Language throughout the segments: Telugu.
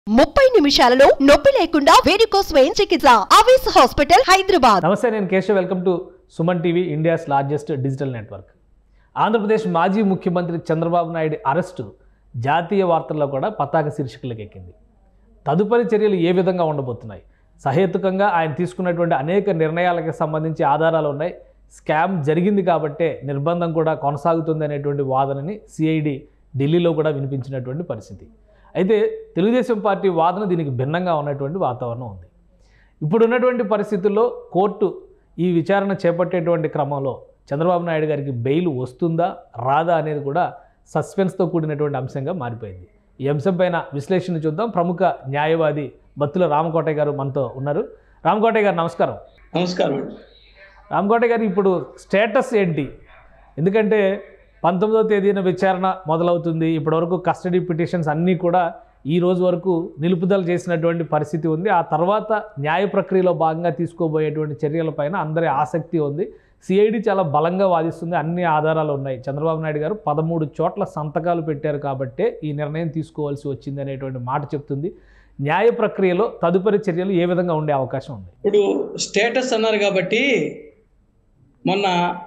ముప్పై నిమిషాలలో నొప్పి లేకుండా వేడికోస్ స్వయం చికిత్స ఆవేశ హాస్పిటల్ హైదరాబాద్ నమస్తే నేను Keshav welcome to Suman TV India's largest digital network Andhra Pradesh మాజీ ముఖ్యమంత్రి చంద్రబాబు నాయుడు అరెస్టు జాతీయ వార్తల్లో కూడా పతాక శీర్షికలకు ఎక్కింది తదుపరి చర్యలు ఏ విధంగా ఉండబోతున్నాయి సహేతుకంగా ఆయన తీసుకున్నటువంటి అనేక నిర్ణయాలకు సంబంధించి ఆధారాలు ఉన్నాయి స్కామ్ జరిగింది కాబట్టే నిర్బంధం కూడా కొనసాగుతుంది అనేటువంటి వాదనని సిఐడి ఢిల్లీలో కూడా వినిపించినటువంటి పరిస్థితి అయితే తెలుగుదేశం పార్టీ వాదన దీనికి భిన్నంగా ఉన్నటువంటి వాతావరణం ఉంది ఇప్పుడు ఉన్నటువంటి పరిస్థితుల్లో కోర్టు ఈ విచారణ చేపట్టేటువంటి క్రమంలో చంద్రబాబు నాయుడు గారికి బెయిల్ వస్తుందా రాదా అనేది కూడా సస్పెన్స్తో కూడినటువంటి అంశంగా మారిపోయింది ఈ అంశంపైన విశ్లేషణ చూద్దాం ప్రముఖ న్యాయవాది బత్తుల రామకోటయ్య గారు మనతో ఉన్నారు రామకోటయ్య గారు నమస్కారం నమస్కారం అండి రామకోటయ్య గారు ఇప్పుడు స్టేటస్ ఏంటి ఎందుకంటే పంతొమ్మిదవ తేదీన విచారణ మొదలవుతుంది ఇప్పటివరకు కస్టడీ పిటిషన్స్ అన్నీ కూడా ఈ రోజు వరకు నిలుపుదల చేసినటువంటి పరిస్థితి ఉంది ఆ తర్వాత న్యాయ ప్రక్రియలో భాగంగా తీసుకోబోయేటువంటి చర్యలపైన అందరి ఆసక్తి ఉంది సిఐడి చాలా బలంగా వాదిస్తుంది అన్ని ఆధారాలు ఉన్నాయి చంద్రబాబు నాయుడు గారు పదమూడు చోట్ల సంతకాలు పెట్టారు కాబట్టే ఈ నిర్ణయం తీసుకోవాల్సి వచ్చింది అనేటువంటి మాట చెప్తుంది న్యాయ ప్రక్రియలో తదుపరి చర్యలు ఏ విధంగా ఉండే అవకాశం ఉంది ఇప్పుడు స్టేటస్ అన్నారు కాబట్టి మొన్న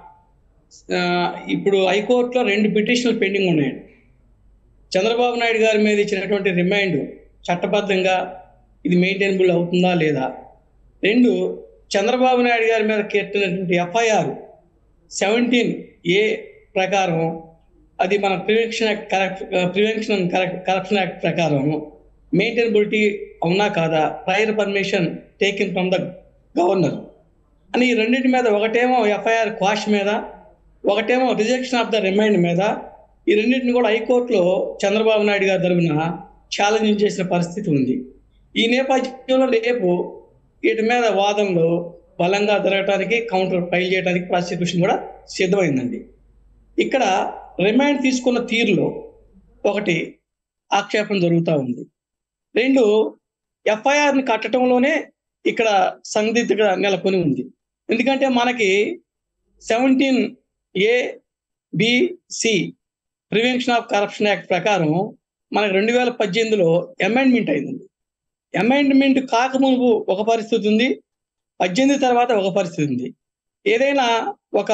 ఆ, ఇప్పుడు హైకోర్టులో రెండు పిటిషన్లు పెండింగ్ ఉన్నాయండి చంద్రబాబు నాయుడు గారి మీద ఇచ్చినటువంటి రిమైండ్ చట్టబద్ధంగా ఇది మెయింటైనబుల్ అవుతుందా లేదా రెండు చంద్రబాబు నాయుడు గారి మీద కట్టినటువంటి ఎఫ్ఐఆర్ సెవెంటీన్ ఏ ప్రకారం అది మన prevention act correct prevention corruption act ప్రకారం మెయింటైనబిలిటీ అవునా కాదా prior permission taken from the governor అని ఈ రెండింటి మీద ఒకటేమో ఎఫ్ఐఆర్ క్వాష్ మీద ఒకటేమో రిజెక్షన్ ఆఫ్ ద రిమైండ్ మీద ఈ రెండింటిని కూడా హైకోర్టులో చంద్రబాబు నాయుడు గారి తరఫున ఛాలెంజ్ చేసిన పరిస్థితి ఉంది ఈ నేపథ్యంలో రేపు వీటి మీద వాదనలు బలంగా జరగడానికి కౌంటర్ ఫైల్ చేయడానికి ప్రాసిక్యూషన్ కూడా సిద్ధమైందండి ఇక్కడ రిమైండ్ తీసుకున్న తీరులో ఒకటి ఆక్షేపణ జరుగుతూ ఉంది రెండు ఎఫ్ఐఆర్ని కట్టడంలోనే ఇక్కడ సందిగ్ధత నెలకొని ఉంది ఎందుకంటే మనకి seventeen A BC prevention of corruption act ప్రకారం మనకు రెండు వేల పద్దెనిమిదిలో అమెండ్మెంట్ అయిందండి అమెండ్మెంట్ కాకమునుపు ఒక పరిస్థితి ఉంది పద్దెనిమిది తర్వాత ఒక పరిస్థితి ఉంది ఏదైనా ఒక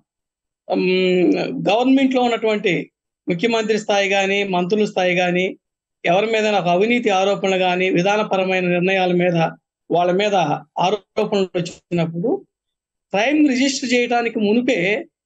గవర్నమెంట్లో ఉన్నటువంటి ముఖ్యమంత్రి స్థాయి కానీ మంత్రుల స్థాయి కానీ ఎవరి మీద ఒక అవినీతి ఆరోపణలు కానీ విధానపరమైన నిర్ణయాల మీద వాళ్ళ మీద ఆరోపణలు వచ్చినప్పుడు క్రైమ్ రిజిస్టర్ చేయడానికి మునిపే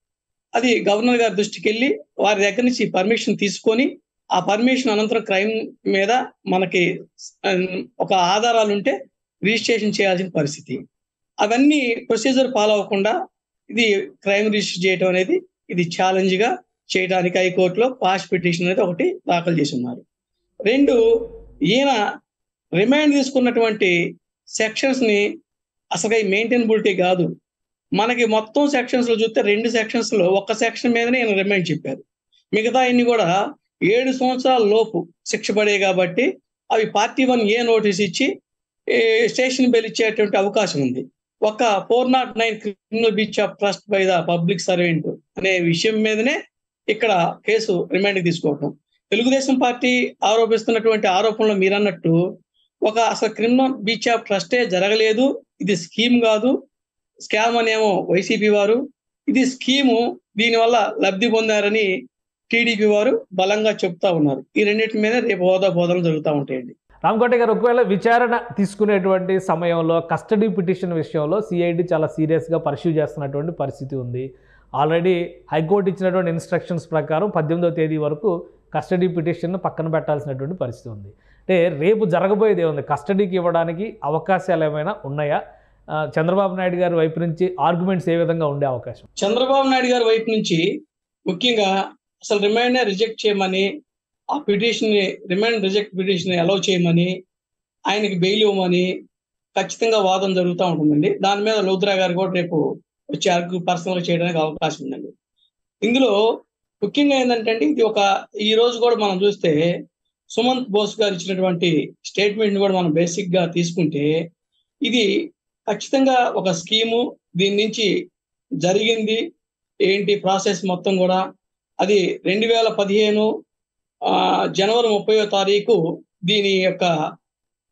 అది గవర్నర్ గారి దృష్టికి వెళ్ళి వారి దగ్గర నుంచి పర్మిషన్ తీసుకొని ఆ పర్మిషన్ అనంతరం క్రైమ్ మీద మనకి ఆ, ఒక ఆధారాలు ఉంటే రిజిస్ట్రేషన్ చేయాల్సిన పరిస్థితి అవన్నీ ప్రొసీజర్ ఫాలో అవ్వకుండా ఇది క్రైమ్ రిజిస్టర్ చేయడం అనేది ఇది ఛాలెంజ్ గా చేయడానికి హైకోర్టులో పాస్ పిటిషన్ అనేది ఒకటి దాఖలు చేసి ఉన్నారు రెండు ఈయన రిమైండ్ తీసుకున్నటువంటి సెక్షన్స్ ని అసలు మెయింటైనబిలిటీ కాదు మనకి మొత్తం సెక్షన్స్ లో చూస్తే రెండు సెక్షన్స్ లో ఒక సెక్షన్ మీదనే ఈయన రిమైండ్ చెప్పారు మిగతా అన్ని కూడా ఏడు సంవత్సరాల లోపు శిక్ష పడే కాబట్టి అవి పార్టీ వన్ ఏ నోటీస్ ఇచ్చి ఏ, స్టేషన్ బెల్ ఇచ్చేటువంటి అవకాశం ఉంది ఒక four not nine criminal breach of trust by the public servant అనే విషయం మీదనే ఇక్కడ కేసు రిమైండ్ తీసుకోవటం తెలుగుదేశం పార్టీ ఆరోపిస్తున్నటువంటి ఆరోపణలు మీరన్నట్టు ఒక అసలు క్రిమినల్ బీచ్ ఆఫ్ ట్రస్టే జరగలేదు ఇది స్కీమ్ కాదు స్కామ్ అనేమో వైసీపీ వారు ఇది స్కీము దీనివల్ల లబ్ధి పొందారని టీడీపీ వారు బలంగా చెప్తా ఉన్నారు ఈ రెండింటి మీద రేపు హోదా బోధనలు జరుగుతూ ఉంటాయండి రామకోట గారు ఒకవేళ విచారణ తీసుకునేటువంటి సమయంలో కస్టడీ పిటిషన్ విషయంలో సిఐడి చాలా సీరియస్గా పర్స్యూ చేస్తున్నటువంటి పరిస్థితి ఉంది ఆల్రెడీ హైకోర్టు ఇచ్చినటువంటి ఇన్స్ట్రక్షన్స్ ప్రకారం పద్దెనిమిదవ తేదీ వరకు కస్టడీ పిటిషన్ పక్కన పెట్టాల్సినటువంటి పరిస్థితి ఉంది అంటే రేపు జరగబోయేది ఏముంది కస్టడీకి ఇవ్వడానికి అవకాశాలు ఏమైనా ఉన్నాయా ఆ, చంద్రబాబు నాయుడు గారి వైపు నుంచి ఆర్గ్యుమెంట్స్ ఏ విధంగా ఉండే అవకాశం చంద్రబాబు నాయుడు గారి వైపు నుంచి ముఖ్యంగా అసలు రిమైండ్ రిజెక్ట్ చేయమని ఆ పిటిషన్ ని రిమైండ్ రిజెక్ట్ పిటిషన్ అలౌ చేయమని ఆయనకి బెయిల్ ఇవ్వమని ఖచ్చితంగా వాదన జరుగుతూ ఉంటుందండి దాని మీద లోద్రా గారు కూడా రేపు వచ్చి ఆర్గ్యూ పర్సనల్ గా చేయడానికి అవకాశం ఉందండి ఇందులో ముఖ్యంగా ఏంటంటే అండి ఇది ఒక ఈ రోజు కూడా మనం చూస్తే సుమంత్ బోస్ గారు ఇచ్చినటువంటి స్టేట్మెంట్ ని కూడా మనం బేసిక్ గా తీసుకుంటే ఇది ఖచ్చితంగా ఒక స్కీము దీని నుంచి జరిగింది ఏంటి ప్రాసెస్ మొత్తం కూడా అది రెండు వేల పదిహేను ఆ, జనవరి ముప్పయో తారీఖు దీని యొక్క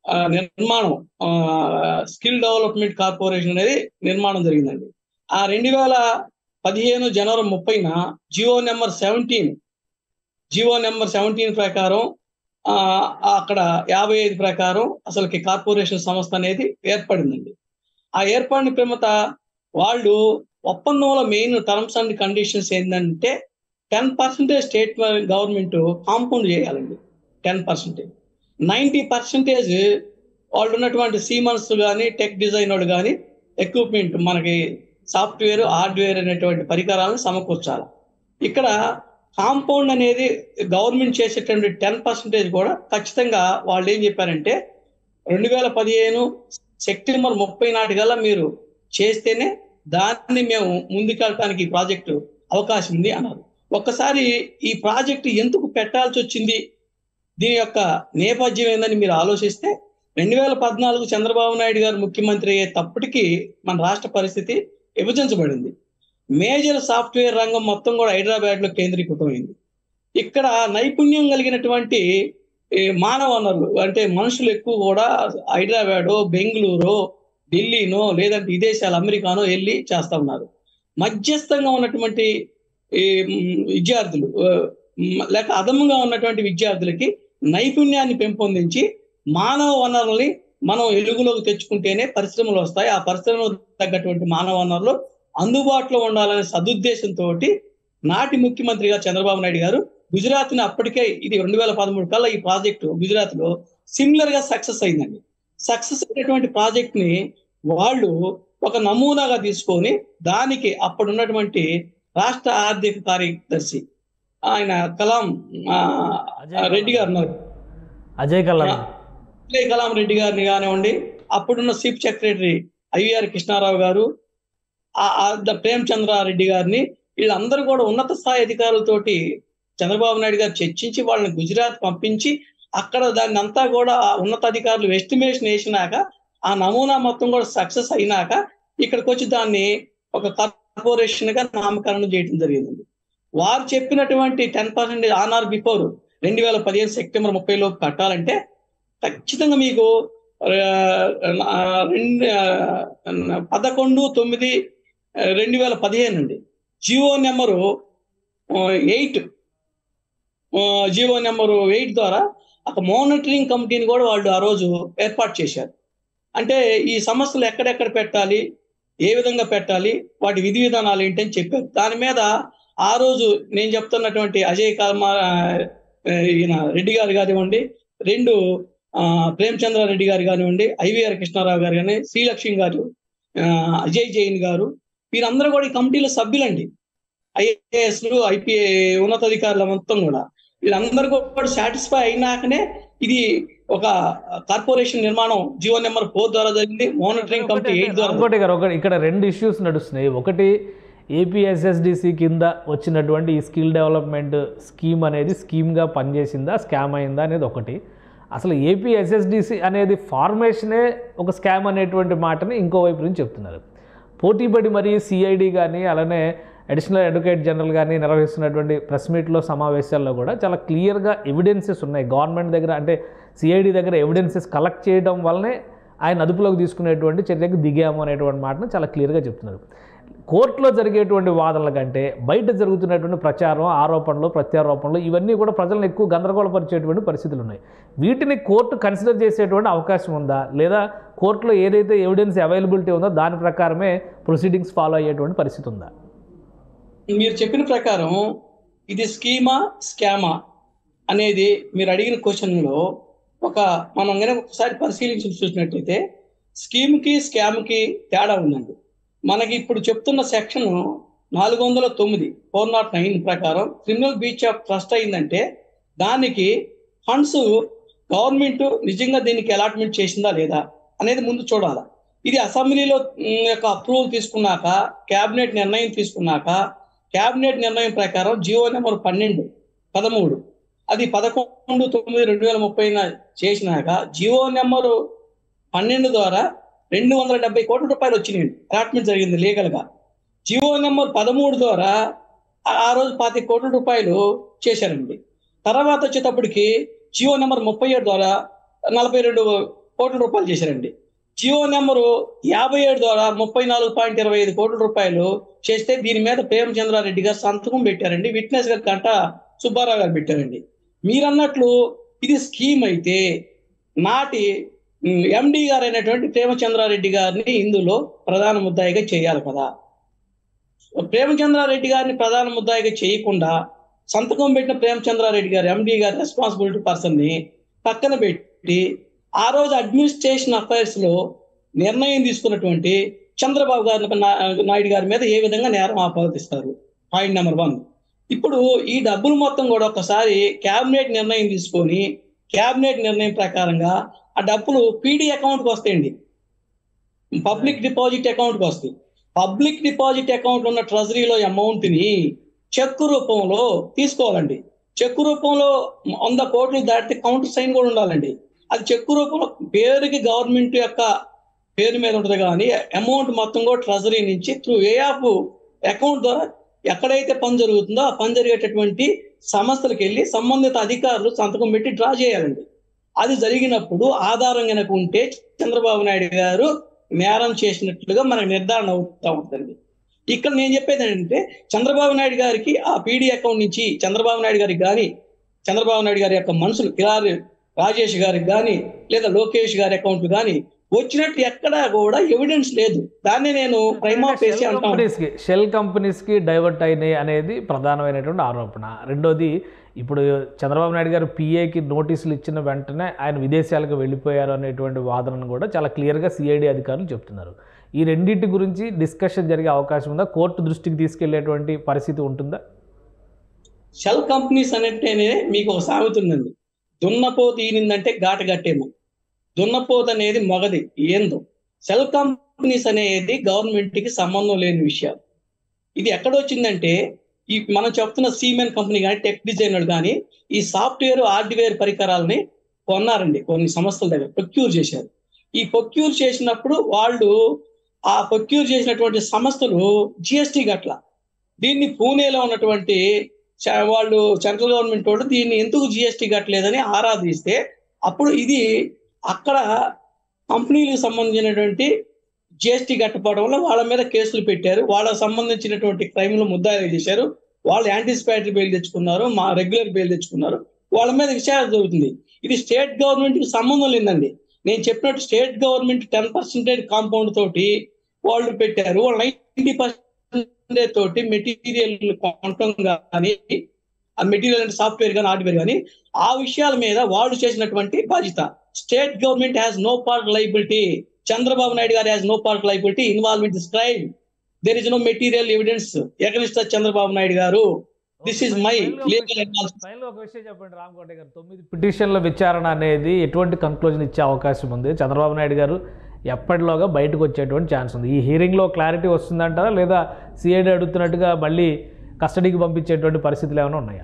ఆ, నిర్మాణం స్కిల్ డెవలప్మెంట్ కార్పొరేషన్ అనేది నిర్మాణం జరిగిందండి ఆ రెండు వేల పదిహేను జనవరి ముప్పైన GO number seventeen GO number seventeen ప్రకారం ఆ, అక్కడ యాభై ఐదు ప్రకారం అసలుకి కార్పొరేషన్ సంస్థ అనేది ఏర్పడిందండి ఆ ఏర్పడిన పిమ్మత వాళ్ళు ఒప్పందంలో మెయిన్ టర్మ్స్ అండ్ కండిషన్స్ ఏంటంటే ten percentage state government compound చేయాలండి టెన్ పర్సెంటేజ్ నైంటీ పర్సెంటేజ్ వాళ్ళు ఉన్నటువంటి సీమన్స్ కానీ టెక్ డిజైన్ వాళ్ళు కానీ ఎక్విప్మెంట్ మనకి సాఫ్ట్వేర్ హార్డ్వేర్ అనేటువంటి పరికరాలను సమకూర్చాలి ఇక్కడ కాంపౌండ్ అనేది గవర్నమెంట్ చేసేటువంటి టెన్ పర్సెంటేజ్ కూడా ఖచ్చితంగా వాళ్ళు ఏం చెప్పారంటే రెండు వేల పదిహేను సెప్టెంబర్ ముప్పై నాటికల్లా మీరు చేస్తేనే దాన్ని మేము ముందుకెళ్ళటానికి ఈ ప్రాజెక్టు అవకాశం ఉంది అన్నారు ఒక్కసారి ఈ ప్రాజెక్టు ఎందుకు పెట్టాల్సి వచ్చింది దీని యొక్క నేపథ్యం ఏందని మీరు ఆలోచిస్తే రెండు వేల పద్నాలుగు చంద్రబాబు నాయుడు గారు ముఖ్యమంత్రి అయ్యేటప్పటికి మన రాష్ట్ర పరిస్థితి విభజించబడింది మేజర్ సాఫ్ట్వేర్ రంగం మొత్తం కూడా హైదరాబాద్ లో కేంద్రీకృతమైంది ఇక్కడ నైపుణ్యం కలిగినటువంటి ఈ మానవ వనరులు అంటే మనుషులు ఎక్కువ కూడా హైదరాబాద్ బెంగళూరు ఢిల్లీనో లేదంటే విదేశాలు అమెరికానో వెళ్ళి చేస్తా ఉన్నారు మధ్యస్థంగా ఉన్నటువంటి ఈ మ్, విద్యార్థులు ఆ, మ్, లేక అదనంగా ఉన్నటువంటి విద్యార్థులకి నైపుణ్యాన్ని పెంపొందించి మానవ వనరుల్ని మనం ఎలుగులోకి తెచ్చుకుంటేనే పరిశ్రమలు వస్తాయి ఆ పరిశ్రమలకు తగ్గటువంటి మానవ వనరులు అందుబాటులో ఉండాలనే సదుద్దేశంతో నాటి ముఖ్యమంత్రిగా చంద్రబాబు నాయుడు గారు గుజరాత్ ని అప్పటికే ఇది రెండు వేల పదమూడు కల్లా ఈ ప్రాజెక్టు గుజరాత్ లో సిమిలర్ గా సక్సెస్ అయిందండి సక్సెస్ అయినటువంటి ప్రాజెక్ట్ ని వాళ్ళు ఒక నమూనాగా తీసుకొని దానికి అప్పుడు ఉన్నటువంటి రాష్ట్ర ఆర్థిక కార్యదర్శి ఆయన కలాం ఆ, రెడ్డి గారు ఉన్నారు అజయ్ కల్లాం విజయ్ కలాం రెడ్డి గారిని కానివ్వండి అప్పుడున్న చీఫ్ సెక్రటరీ ఐవీఆర్ కృష్ణారావు గారు ఆ- ఆ ద ప్రేమచంద్ర రెడ్డి గారిని వీళ్ళందరూ కూడా ఉన్నత స్థాయి అధికారులతోటి చంద్రబాబు నాయుడు గారు చర్చించి వాళ్ళని గుజరాత్ పంపించి అక్కడ దాన్ని అంతా కూడా ఆ ఉన్నత అధికారులు ఎస్టిమేషన్ వేసినాక ఆ నమూనా మొత్తం కూడా సక్సెస్ అయినాక ఇక్కడికి వచ్చి దాన్ని ఒక కార్పొరేషన్ గా నామకరణం చేయడం జరిగింది వారు చెప్పినటువంటి ten percentage on or before రెండు వేల పదిహేను సెప్టెంబర్ ముప్పై లోపు కట్టాలంటే ఖచ్చితంగా మీకు ఆ, రెండు ఆ, పదకొండు తొమ్మిది ఆ, రెండు వేల పదిహేను అండి GO number eight GO number eight ద్వారా ఒక మానిటరింగ్ కమిటీని కూడా వాళ్ళు ఆ రోజు ఏర్పాటు చేశారు అంటే ఈ సమస్యలు ఎక్కడెక్కడ పెట్టాలి ఏ విధంగా పెట్టాలి వాటి విధి విధానాలు ఏంటని చెప్పారు దాని మీద ఆ రోజు నేను చెప్తున్నటువంటి అజయ్ కుమార్ ఆ, ఈయన రెడ్డి గారు కానివ్వండి రెండు ఆ, ప్రేమచంద్ర రెడ్డి గారు కానివ్వండి ఐవీఆర్ కృష్ణారావు గారు కానీ శ్రీలక్ష్మి గారు ఆ, అజయ్ జైన్ గారు వీరందరూ కూడా ఈ కమిటీలో సభ్యులండి ఐఏఎస్లు ఐపీఏ ఉన్నతాధికారుల మొత్తం కూడా వీళ్ళందరూ కూడా సాటిస్ఫై అయినాకనే ఇది ఒక కార్పొరేషన్ నిర్మాణం జియో నెంబర్ ఫోర్ ద్వారా జరిగింది మానిటరింగ్ కమిటీ ఎయిట్ ద్వారా ఇంకోటి గారు ఒకటి ఇక్కడ రెండు ఇష్యూస్ నడుస్తున్నాయి ఒకటి ఏపీఎస్ఎస్డిసి కింద వచ్చినటువంటి ఈ స్కిల్ డెవలప్మెంట్ స్కీమ్ అనేది స్కీమ్గా పనిచేసిందా స్కామ్ అయిందా అనేది ఒకటి అసలు ఏపీఎస్ఎస్డిసి అనేది ఫార్మేషనే ఒక స్కామ్ అనేటువంటి మాటని ఇంకోవైపు నుంచి చెప్తున్నారు పోటీపడి మరి సిఐడి కానీ అలానే అడిషనల్ అడ్వకేట్ జనరల్ కానీ నిర్వహిస్తున్నటువంటి ప్రెస్ మీట్లో సమావేశాల్లో కూడా చాలా క్లియర్గా ఎవిడెన్సెస్ ఉన్నాయి గవర్నమెంట్ దగ్గర అంటే సిఐడి దగ్గర ఎవిడెన్సెస్ కలెక్ట్ చేయడం వల్లనే ఆయన అదుపులోకి తీసుకునేటువంటి చర్యకు దిగాము అనేటువంటి మాటను చాలా క్లియర్గా చెప్తున్నారు కోర్టులో జరిగేటువంటి వాదనల కంటే బయట జరుగుతున్నటువంటి ప్రచారం ఆరోపణలు ప్రత్యారోపణలు ఇవన్నీ కూడా ప్రజలను ఎక్కువ గందరగోళపరిచేటువంటి పరిస్థితులు ఉన్నాయి వీటిని కోర్టు కన్సిడర్ చేసేటువంటి అవకాశం ఉందా లేదా కోర్టులో ఏదైతే ఎవిడెన్స్ అవైలబిలిటీ ఉందో దాని ప్రకారమే ప్రొసీడింగ్స్ ఫాలో అయ్యేటువంటి పరిస్థితి ఉందా మీరు చెప్పిన ప్రకారం ఇది స్కీమా స్కామా అనేది మీరు అడిగిన క్వశ్చన్లో ఒక మనం కనుక ఒకసారి పరిశీలించి చూసినట్టయితే స్కీమ్కి స్కామ్కి తేడా ఉందండి మనకి ఇప్పుడు చెప్తున్న సెక్షన్ నాలుగు వందల తొమ్మిది ఫోర్ నాట్ నైన్ ప్రకారం క్రిమినల్ బీచ్ ఆఫ్ ట్రస్ట్ అయిందంటే దానికి ఫండ్స్ గవర్నమెంట్ నిజంగా దీనికి అలాట్మెంట్ చేసిందా లేదా అనేది ముందు చూడాలి ఇది అసెంబ్లీలో ఉమ్, యొక్క అప్రూవల్ తీసుకున్నాక కేబినెట్ నిర్ణయం తీసుకున్నాక కేబినెట్ నిర్ణయం ప్రకారం జియో నెంబర్ పన్నెండు పదమూడు అది పదకొండు తొమ్మిది రెండు వేల ముప్పైన చేసినాక జియో నెంబరు పన్నెండు ద్వారా రెండు వందల డెబ్బై కోట్ల రూపాయలు వచ్చినాయి అలాట్మెంట్ జరిగింది లీగల్ గా జియో నెంబర్ పదమూడు ద్వారా ఆ- ఆ రోజు పాతి కోట్ల రూపాయలు చేశారండి తర్వాత వచ్చేటప్పటికి జియో నెంబర్ ముప్పై ఏడు ద్వారా నలభై రెండు కోట్ల రూపాయలు చేశారండి జియో నెంబరు యాభై ఏడు ద్వారా ముప్పై నాలుగు పాయింట్ ఇరవై ఐదు కోట్ల రూపాయలు చేస్తే దీని మీద ప్రేమచంద్రారెడ్డి గారు సంతకం పెట్టారండి విట్నెస్ గారు కంట సుబ్బారావు గారు పెట్టారండి మీరన్నట్లు ఇది స్కీమ్ అయితే నాటి ఎండి గారు అయినటువంటి ప్రేమచంద్రారెడ్డి గారిని ఇందులో ప్రధాన ముద్దాయిగా చేయాలి కదా ప్రేమచంద్రారెడ్డి గారిని ప్రధాన ముద్దాయిగా చేయకుండా సంతకం పెట్టిన ప్రేమచంద్రారెడ్డి గారు ఎండి గారు రెస్పాన్సిబిలిటీ పర్సన్ ని పక్కన పెట్టి ఆ రోజు అడ్మినిస్ట్రేషన్ అఫైర్స్ లో నిర్ణయం తీసుకున్నటువంటి చంద్రబాబు గారి నా- నాయుడు గారి మీద ఏ విధంగా నేరం ఆపాదిస్తారు పాయింట్ నెంబర్ వన్ ఇప్పుడు ఈ డబ్బులు మొత్తం కూడా ఒకసారి క్యాబినెట్ నిర్ణయం తీసుకొని క్యాబినెట్ నిర్ణయం ప్రకారంగా ఆ డబ్బులు పీడీ అకౌంట్కి వస్తాయండి పబ్లిక్ డిపాజిట్ అకౌంట్కి వస్తాయి పబ్లిక్ డిపాజిట్ అకౌంట్ ఉన్న ట్రెజరీలో అమౌంట్ ని చెక్ రూపంలో తీసుకోవాలండి చెక్ రూపంలో వంద కోట్లు దాటితే కౌంటర్ సైన్ కూడా ఉండాలండి అది చెక్ రూపంలో పేరుకి గవర్నమెంట్ యొక్క పేరు మీద ఉంటుంది కానీ అమౌంట్ మొత్తం కూడా ట్రెజరీ నుంచి త్రూ వే ఆఫ్ అకౌంట్ ద్వారా ఎక్కడైతే పని జరుగుతుందో ఆ పని జరిగేటటువంటి సంస్థలకు వెళ్ళి సంబంధిత అధికారులు సంతకం పెట్టి డ్రా చేయాలండి అది జరిగినప్పుడు ఆధారం కనుక ఉంటే చంద్రబాబు నాయుడు గారు నేరం చేసినట్లుగా మనకు నిర్ధారణ అవుతా ఉంటుందండి ఇక్కడ నేను చెప్పేది ఏంటంటే చంద్రబాబు నాయుడు గారికి ఆ పీడీ అకౌంట్ నుంచి చంద్రబాబు నాయుడు గారికి కానీ చంద్రబాబు నాయుడు గారి యొక్క మనుషులు కిలారి రాజేష్ గారికి కానీ లేదా లోకేష్ గారి అకౌంట్ కానీ వచ్చినట్టు ఎక్కడా కూడా ఎవిడెన్స్ లేదు దాన్ని నేను ప్రైమా పేసి షెల్ అంటాను కంపెనీస్కి షెల్ కంపెనీస్కి డైవర్ట్ అయినాయి అనేది ప్రధానమైనటువంటి ఆరోపణ రెండోది ఇప్పుడు చంద్రబాబు నాయుడు గారు పిఏకి నోటీసులు ఇచ్చిన వెంటనే ఆయన విదేశాలకు వెళ్ళిపోయారు అనేటువంటి వాదనను కూడా చాలా క్లియర్గా సిఐడి అధికారులు చెప్తున్నారు ఈ రెండింటి గురించి డిస్కషన్ జరిగే అవకాశం ఉందా కోర్టు దృష్టికి తీసుకెళ్లేటువంటి పరిస్థితి ఉంటుందా షెల్ కంపెనీస్ అనేటేనే మీకు ఒక సామెత ఉందండి దున్నపోతు ఈనిందంటే ఘాట గట్టేమో దున్నపోతు అనేది మొగది ఏందో సెల్ కంపెనీస్ అనేది గవర్నమెంట్ కి సంబంధం లేని విషయం ఇది ఎక్కడొచ్చిందంటే ఈ మనం చెప్తున్న సీమెన్ కంపెనీ కానీ టెక్ డిజైనర్ కానీ ఈ సాఫ్ట్వేర్ హార్డ్వేర్ పరికరాలని కొన్నారండి కొన్ని సంస్థల దగ్గర ప్రొక్యూర్ చేశారు ఈ ప్రొక్యూర్ చేసినప్పుడు వాళ్ళు ఆ ప్రొక్యూర్ చేసినటువంటి సంస్థలు జిఎస్టీ గట్ల దీన్ని పూణేలో ఉన్నటువంటి చ- వాళ్ళు సెంట్రల్ గవర్నమెంట్ వాళ్ళు దీన్ని ఎందుకు జిఎస్టీ కట్టలేదని ఆరాధిస్తే అప్పుడు ఇది అక్కడ కంపెనీలకు సంబంధించినటువంటి జిఎస్టీ కట్టకపోవడం వల్ల వాళ్ళ మీద కేసులు పెట్టారు వాళ్ళకు సంబంధించినటువంటి క్రైమ్లు ముద్దాయిలు చేశారు వాళ్ళు యాంటిసిపేటరీ బెయిల్ తెచ్చుకున్నారు మా రెగ్యులర్ బెయిల్ తెచ్చుకున్నారు వాళ్ళ మీద విచారణ జరుగుతుంది ఇది స్టేట్ గవర్నమెంట్ కి సంబంధం లేదండి నేను చెప్పినట్టు state government ten percentage compound తోటి వాళ్ళు పెట్టారు వాళ్ళు నైన్టీ పర్సెంటేజ్ తోటి మెటీరియల్ కొనటం కానీ ఆ మెటీరియల్ అంటే సాఫ్ట్వేర్ కానీ హార్డ్వేర్ కానీ ఆ విషయాల మీద వాళ్ళు చేసినటువంటి బాధ్యత state government has no part liability Chandrababu Naidu garu has no part liability involvement this crime there is no material evidence against Chandrababu Naidu garu this is my legal analysis final ఒక విషయం చెప్పండి రామకోట గారు తొమ్మిది పిటిషన్ల విచారణ అనేది ఎటువంటి కంక్లూజన్ ఇచ్చే అవకాశం ఉంది చంద్రబాబు నాయుడు గారు ఎప్పటిలోగా బయటకు వచ్చేటువంటి ఛాన్స్ ఉంది ఈ హీరింగ్లో క్లారిటీ వస్తుందంటారా లేదా సిఐడి అడుగుతున్నట్టుగా మళ్ళీ కస్టడీకి పంపించేటువంటి పరిస్థితులు ఏమైనా ఉన్నాయా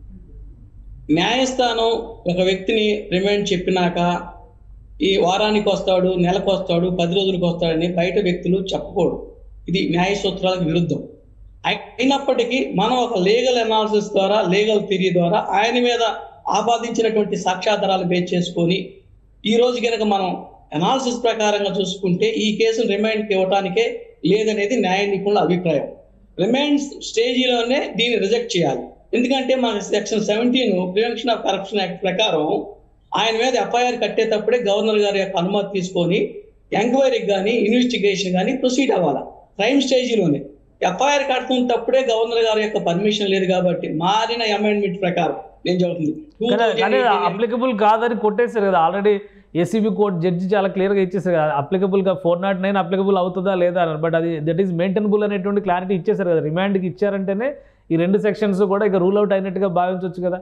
న్యాయస్థానం ఒక వ్యక్తిని రిమైండ్ చెప్పినాక ఈ వారానికి వస్తాడు నెలకు వస్తాడు పది రోజులకు వస్తాడని బయట వ్యక్తులు చెప్పకూడదు ఇది న్యాయ సూత్రాలకు విరుద్ధం అయి- అయినప్పటికీ మనం ఒక లీగల్ అనాలిసిస్ ద్వారా లీగల్ థియరీ ద్వారా ఆయన మీద ఆపాదించినటువంటి సాక్ష్యాధారాలు బేస్ చేసుకొని ఈ రోజు కనుక మనం అనాలిసిస్ ప్రకారంగా చూసుకుంటే ఈ కేసును రిమైండ్కి ఇవ్వటానికే లేదనేది న్యాయ నిపుణుల అభిప్రాయం రిమైండ్ స్టేజీలోనే దీన్ని రిజెక్ట్ చేయాలి ఎందుకంటే మన section seventeen prevention of corruption act ప్రకారం ఆయన మీద ఎఫ్ఐఆర్ కట్టేటప్పుడే గవర్నర్ గారి యొక్క అనుమతి తీసుకొని ఎంక్వైరీకి కానీ ఇన్వెస్టిగేషన్ కానీ ప్రొసీడ్ అవ్వాలి క్రైమ్ స్టేజీలోనే ఎఫ్ఐఆర్ కడుతున్నప్పుడే గవర్నర్ గారి యొక్క పర్మిషన్ లేదు కాబట్టి మారిన అమెండ్మెంట్ ప్రకారం నేను చెబుతుంది కానీ కానీ 2018 అప్లికబుల్ కాదని కొట్టేశారు కదా ఆల్రెడీ ఏసీబీ కోర్ట్ జడ్జి చాలా క్లియర్గా ఇచ్చేసారు కదా అప్లికబుల్గా ఫోర్ నాట్ నైన్ అప్లికబుల్ అవుతుందా లేదా అని బట్ అది దట్ ఈస్ మెయింటైనబుల్ అనేటువంటి క్లారిటీ ఇచ్చేసారు కదా రిమాండ్కి ఇచ్చారంటేనే ఈ రెండు సెక్షన్స్ కూడా ఇక రూల్ అవుట్ అయినట్టుగా భావించవచ్చు కదా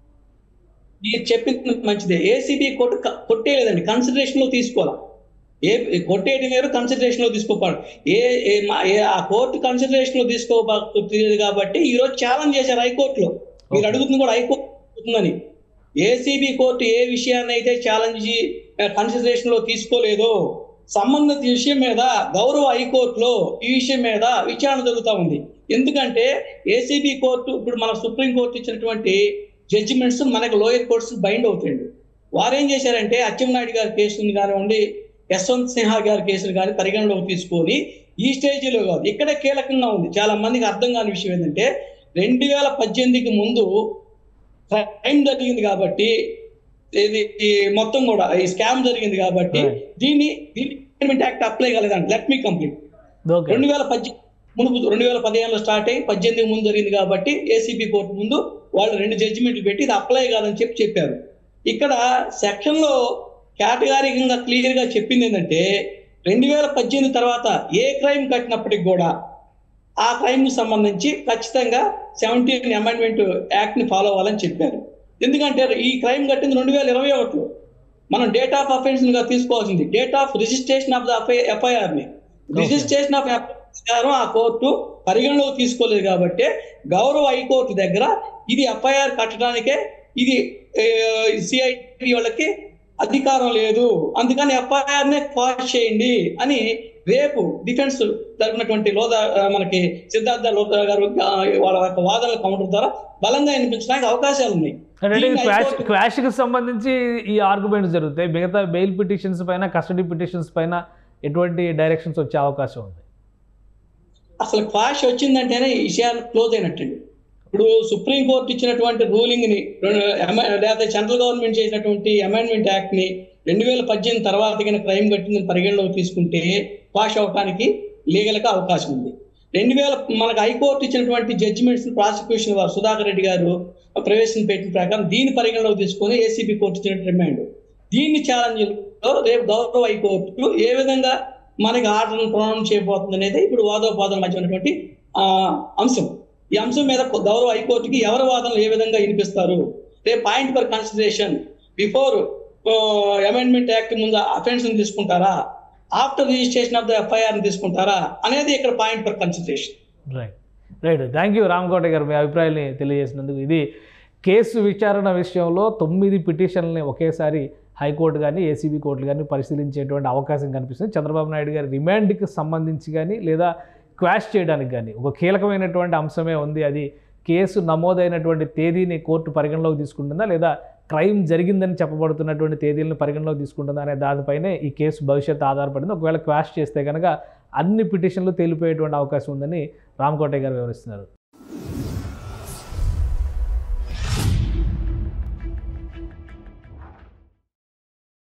మీరు చెప్పింది మంచిదే ఏసీబీ కోర్టు క- కొట్టేయలేదండి కన్సిడరేషన్ లో తీసుకోవాలి ఏ కొట్టేయడం వేరు కన్సిడరేషన్ లో తీసుకోపాడు ఏ ఏ మా- ఏ ఆ కోర్టు కన్సిడరేషన్ లో తీసుకోలేదు కాబట్టి ఈ రోజు ఛాలెంజ్ చేశారు హైకోర్టులో మీరు Okay. అడుగుతుంది కూడా హైకోర్టు అడుగుతుందని ఏసీబీ కోర్టు ఏ విషయాన్ని అయితే ఛాలెంజ్ కన్సిడరేషన్ లో తీసుకోలేదో సంబంధిత విషయం మీద గౌరవ హైకోర్టులో ఈ విషయం మీద విచారణ జరుగుతూ ఉంది ఎందుకంటే ఏసీబీ కోర్టు ఇప్పుడు మన సుప్రీం కోర్టు ఇచ్చినటువంటి జడ్జిమెంట్స్ మనకు లోయర్ కోర్ట్స్ బైండ్ అవుతాయండి వారు ఏం చేశారంటే అచ్చెన్నాయుడు గారి కేసుని కానివ్వండి యశ్వంత్ సిన్హా గారి కేసులు కానీ పరిగణలోకి తీసుకొని ఈ స్టేజీలో కాదు ఇక్కడే కీలకంగా ఉంది చాలా మందికి అర్థం కాని విషయం ఏంటంటే రెండు వేల పద్దెనిమిదికి ముందు క్రైమ్ జరిగింది కాబట్టి ఇది ఈ మొత్తం కూడా ఈ స్కామ్ జరిగింది కాబట్టి Right. దీన్ని దీన్ని యాక్ట్ అప్లై కాలేదండి లెట్ మీ కంప్లీట్ ఓకే రెండు వేల పద్దెనిమిది మునుపు రెండు వేల పదిహేనులో స్టార్ట్ అయ్యి పద్దెనిమిది ముందు జరిగింది కాబట్టి ఏసీబీ కోర్టు ముందు వాళ్ళు రెండు జడ్జిమెంట్లు పెట్టి ఇది అప్లై కాదని చెప్పి చెప్పారు ఇక్కడ సెక్షన్ లో కేటగారికంగా క్లియర్ గా చెప్పింది ఏంటంటే రెండు వేల పద్దెనిమిది తర్వాత ఏ క్రైమ్ కట్టినప్పటికి కూడా ఆ క్రైమ్ కి సంబంధించి ఖచ్చితంగా సెవెంటీన్ అమెండ్మెంట్ యాక్ట్ ని ఫాలో అవ్వాలని చెప్పారు ఎందుకంటే ఈ క్రైమ్ కట్టింది రెండు వేల ఇరవై ఒకటిలో మనం డేట్ ఆఫ్ అఫెన్స్ గా తీసుకోవాల్సింది date of registration of the FIR ని రిజిస్ట్రేషన్ ఆఫ్ ప్రకారం ఆ కోర్టు పరిగణలోకి తీసుకోలేదు కాబట్టి గౌరవ హైకోర్టు దగ్గర ఇది ఎఫ్ఐఆర్ కట్టడానికే ఇది సిఐటి వాళ్ళకి అధికారం లేదు అందుకని ఎఫ్ఐఆర్ నే క్వాష్ చేయండి అని రేపు డిఫెన్స్ జరిపినటువంటి లోదా ఆ, మనకి సిద్ధార్థ లోదా గారు ఆ, వాళ్ళ యొక్క వాదనల కౌంటర్ ద్వారా బలంగా వినిపించడానికి అవకాశాలు ఉన్నాయి అంటే ఇది దీన్ని క్వాష్ హైకోర్టు- క్వాష్కి సంబంధించి ఈ ఆర్గ్యుమెంట్స్ జరుగుతాయి మిగతా బెయిల్ పిటిషన్స్ పైన కస్టడీ పిటిషన్స్ పైన ఎటువంటి డైరెక్షన్స్ వచ్చే అవకాశం ఉంది అసలు క్వాష్ వచ్చిందంటేనే ఈ విషయాలు క్లోజ్ అయినట్టండి ఇప్పుడు సుప్రీం కోర్టు ఇచ్చినటువంటి రూలింగ్ ని రెండు- అమ- లేదా సెంట్రల్ గవర్నమెంట్ చేసినటువంటి అమెండ్మెంట్ యాక్ట్ ని రెండు వేల పద్దెనిమిది తర్వాత కనుక క్రైమ్ కట్టిందని పరిగణలోకి తీసుకుంటే క్వాష్ అవడానికి లీగల్ గా అవకాశం ఉంది రెండు వేల మనకు హైకోర్టు ఇచ్చినటువంటి జడ్జిమెంట్స్ ప్రాసిక్యూషన్ వారు సుధాకర్ రెడ్డి గారు ప్రవేశం పెట్టిన ప్రకారం దీని పరిగణలోకి తీసుకొని ఏసీబీ కోర్టు ఇచ్చిన రిమాండ్ దీన్ని ఛాలెంజ్ రేపు గౌరవ హైకోర్టు ఏ విధంగా మనకి ఆర్డర్ను ప్రొనౌన్స్ చేయబోతుంది అనేది ఇప్పుడు వాదోపాదన మధ్య ఉన్నటువంటి ఆ, అంశం ఈ అంశం మీద గౌరవ హైకోర్టుకి ఎవరి వాదనలు ఏ విధంగా వినిపిస్తారు రేపు point for consideration before amendment act ముందు అఫెన్స్ తీసుకుంటారా after registration of the FIR తీసుకుంటారా అనేది ఇక్కడ point for consideration right right thank you Ramakota garu మీ అభిప్రాయాన్ని తెలియజేసినందుకు ఇది కేసు విచారణ విషయంలో తొమ్మిది పిటిషన్లని ఒకేసారి హైకోర్టు కానీ ఏసీబీ కోర్టులు కానీ పరిశీలించేటువంటి అవకాశం కనిపిస్తుంది చంద్రబాబు నాయుడు గారి రిమాండ్కి సంబంధించి కానీ లేదా క్వాష్ చేయడానికి కానీ ఒక కీలకమైనటువంటి అంశమే ఉంది అది కేసు నమోదైనటువంటి తేదీని కోర్టు పరిగణలోకి తీసుకుంటుందా లేదా క్రైమ్ జరిగిందని చెప్పబడుతున్నటువంటి తేదీలను పరిగణలోకి తీసుకుంటుందా అనే దానిపైనే ఈ కేసు భవిష్యత్తు ఆధారపడింది ఒకవేళ క్వాష్ చేస్తే కనుక అన్ని పిటిషన్లు తేలిపోయేటువంటి అవకాశం ఉందని రామకోటయ్య గారు వివరిస్తున్నారు